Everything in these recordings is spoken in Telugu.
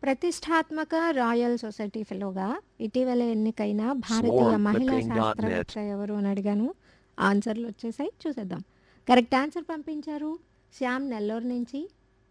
ప్రతిష్టాత్మక రాయల్ సొసైటీ ఫెలోగా ఇటీవల ఎన్నికైన భారతీయ మహిళా swarmclipping.net. శాస్త్రవేత్త ఎవరు అని అడిగాను ఆన్సర్లు వచ్చేసాయి చూసేద్దాం కరెక్ట్ ఆన్సర్ పంపించారు శ్యామ్ నెల్లూరు నుంచి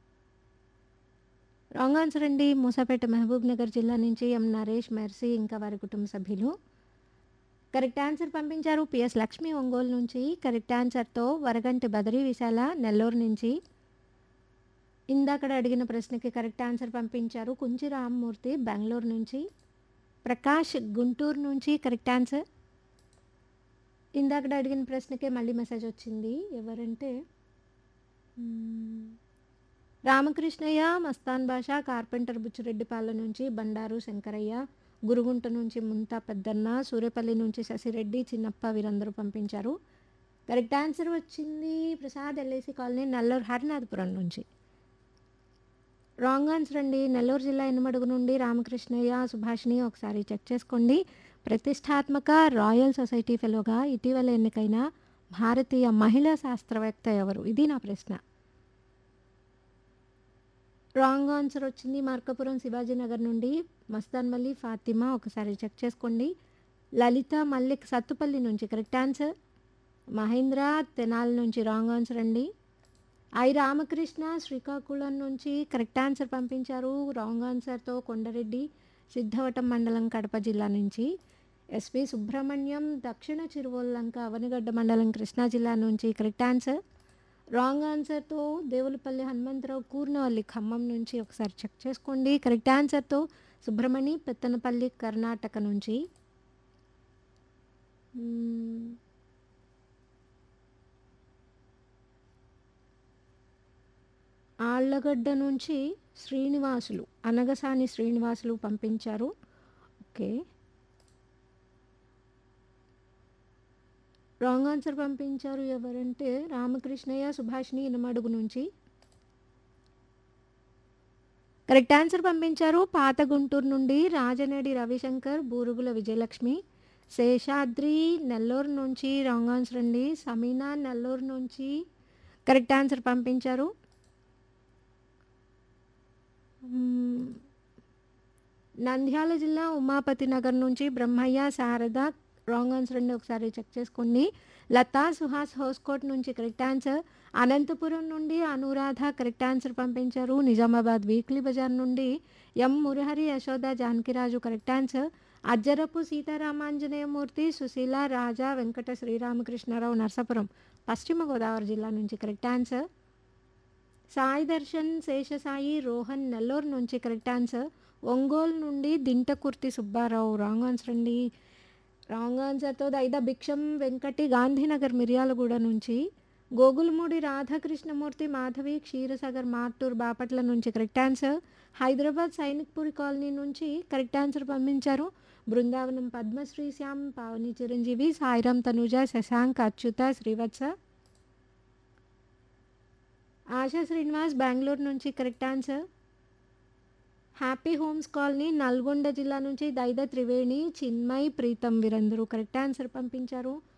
రాంగ్ ఆన్సర్ అండి మూసాపేట మహబూబ్ నగర్ జిల్లా నుంచి ఎం నరేష్ మెర్సీ ఇంకా వారి కుటుంబ సభ్యులు కరెక్ట్ ఆన్సర్ పంపించారు పిఎస్ లక్ష్మి ఒంగోలు నుంచి కరెక్ట్ ఆన్సర్తో వరగంటి బదరీ విశాల నెల్లూరు నుంచి ఇందాకడ అడిగిన ప్రశ్నకి కరెక్ట్ ఆన్సర్ పంపించారు కుంచి రామ్మూర్తి బెంగళూరు నుంచి ప్రకాష్ గుంటూరు నుంచి కరెక్ట్ ఆన్సర్ ఇందాకడ అడిగిన ప్రశ్నకే మళ్ళీ మెసేజ్ వచ్చింది ఎవరంటే మ్మ్, రామకృష్ణయ్య మస్తాన్ భాష కార్పెంటర్ బుచ్చిరెడ్డిపాలెం నుంచి బండారు శంకరయ్య గురుగుంట నుంచి ముంతా పెద్దన్న సూర్యపల్లి నుంచి శశిరెడ్డి చిన్నప్ప వీరందరూ పంపించారు కరెక్ట్ ఆన్సర్ వచ్చింది ప్రసాద్ ఎల్ఐసి కాలనీ నల్లూరు హరినాథపురం నుంచి రాంగ్ ఆన్సర్ అండి నెల్లూరు జిల్లా ఎనమడుగు నుండి రామకృష్ణయ్య సుభాష్ని ఒకసారి చెక్ చేసుకోండి ప్రతిష్టాత్మక రాయల్ సొసైటీ ఫెలోగా ఇటీవల ఎన్నికైన భారతీయ మహిళా శాస్త్రవేత్త ఎవరు ఇది నా ప్రశ్న రాంగ్ ఆన్సర్ వచ్చింది మార్కపురం శివాజీనగర్ నుండి మస్తాన్ మల్లి ఫాతిమా ఒకసారి చెక్ చేసుకోండి లలిత మల్లిక్ సత్తుపల్లి నుంచి కరెక్ట్ ఆన్సర్ మహేంద్ర తెనాల్ నుంచి రాంగ్ ఆన్సర్ అండి ఐ రామకృష్ణ శ్రీకాకుళం నుంచి కరెక్ట్ ఆన్సర్ పంపించారు రాంగ్ ఆన్సర్తో కొండరెడ్డి సిద్ధవటం మండలం కడప జిల్లా నుంచి ఎస్పి సుబ్రహ్మణ్యం దక్షిణ చిరువల్లంక అవనిగడ్డ మండలం కృష్ణా జిల్లా నుంచి కరెక్ట్ ఆన్సర్ రాంగ్ ఆన్సర్తో దేవులపల్లి హనుమంతరావు కూర్నవల్లి ఖమ్మం నుంచి ఒకసారి చెక్ చేసుకోండి కరెక్ట్ ఆన్సర్తో సుబ్రహ్మణి పెత్తనపల్లి కర్ణాటక నుంచి మ్మ్. ఆళ్ళగడ్డ నుంచి శ్రీనివాసులు అనగసాని శ్రీనివాసులు పంపించారు ఓకే రాంగ్ ఆన్సర్ పంపించారు ఎవరంటే రామకృష్ణయ్య సుభాష్ని ఇనమడుగు నుంచి కరెక్ట్ ఆన్సర్ పంపించారు పాత గుంటూరు నుండి రాజనేడి రవిశంకర్ బూరుగుల విజయలక్ష్మి శేషాద్రి నెల్లూరు నుంచి రాంగ్ ఆన్సర్ అండి సమీనా నెల్లూరు నుంచి కరెక్ట్ ఆన్సర్ పంపించారు మ్మ్. నంద్యాల జిల్లా ఉమాపతి నగర్ నుంచి బ్రహ్మయ్య శారద రాంగ్ ఆన్సర్ అండి ఒకసారి చెక్ చేసుకోండి లతా సుహాస్ హోస్కోట్ నుంచి కరెక్ట్ ఆన్సర్ అనంతపురం నుండి అనురాధ కరెక్ట్ ఆన్సర్ పంపించారు నిజామాబాద్ వీక్లీ బజార్ నుండి M Murahari Yashoda Janakiraju correct answer Ajjarapu Seetharamanjaneyamurthy Susheela Raja Venkata Sriramakrishnarao Narsapuram Paschima Godavari జిల్లా నుంచి కరెక్ట్ ఆన్సర్ సాయి దర్శన్ శేషసాయి రోహన్ నెల్లూరు నుంచి కరెక్ట్ ఆన్సర్ ఒంగోలు నుండి దింటకుర్తి సుబ్బారావు రాంగ్ ఆన్సర్ అండి రాంగ్ ఆన్సర్తో దైద భిక్షం వెంకటి గాంధీనగర్ మిర్యాలగూడ నుంచి గోగులమూడి రాధాకృష్ణమూర్తి మాధవి క్షీరసాగర్ మార్టూర్ బాపట్ల నుంచి correct answer Hyderabad Sainikpuri colony నుంచి కరెక్ట్ ఆన్సర్ పంపించారు బృందావనం పద్మశ్రీ శ్యామ్ పావని చిరంజీవి సాయిరామ్ తనుజ శశాంక్ అచ్యుత శ్రీవత్స ఆశా శ్రీనివాస్ బెంగళూరు నుంచి correct answer happy homes colony Nalgonda జిల్లా నుంచి దైద త్రివేణి చిన్మయ్ ప్రీతం వీరందరూ కరెక్ట్ ఆన్సర్ పంపించారు